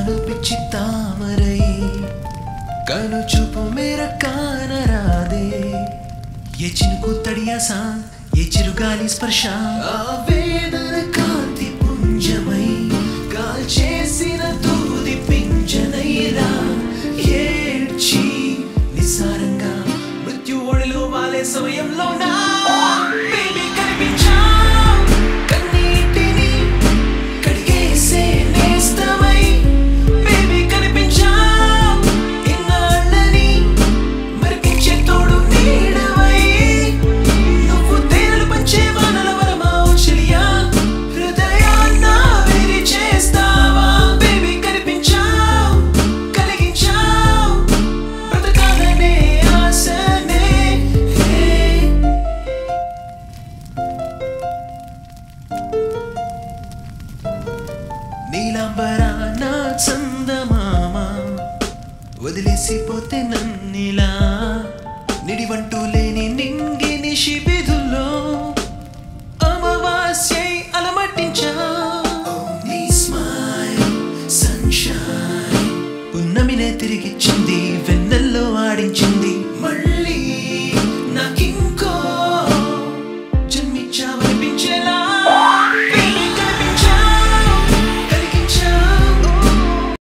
నాలో పిచ్చి తామరై కను చూపు మేర కానరాదే ఏ చినుకు తడియాసా ఏ చిరుగాలి స్పర్శ ఆ వేదన కాంతి పుంజమై కాల్చేసిన తూది పింజనైరా ఏడ్చి నిస్సారంగా మృత్యు ఒడిలో వాలే సమయంలో నా baby కనిపించావ్ కన్నీటిని కడిగేసే నేస్తమై baby కనిపించావ్ ఇన్నాళ్ళని మరిపించే తోడు నీడవై నువ్వు తేనెలు పంచే వానల వరమా ఓ చెలియా హృదయాన్న వేరి చేస్తావా బేబీ కనిపించావ్ కలిగించావ్ బ్రతకాలనే ఆశనే హే నీలాంబరాన చందమామ వదిలేసిపోతే నన్నిలా నిడివంటూ లేని నింగి నిషిపి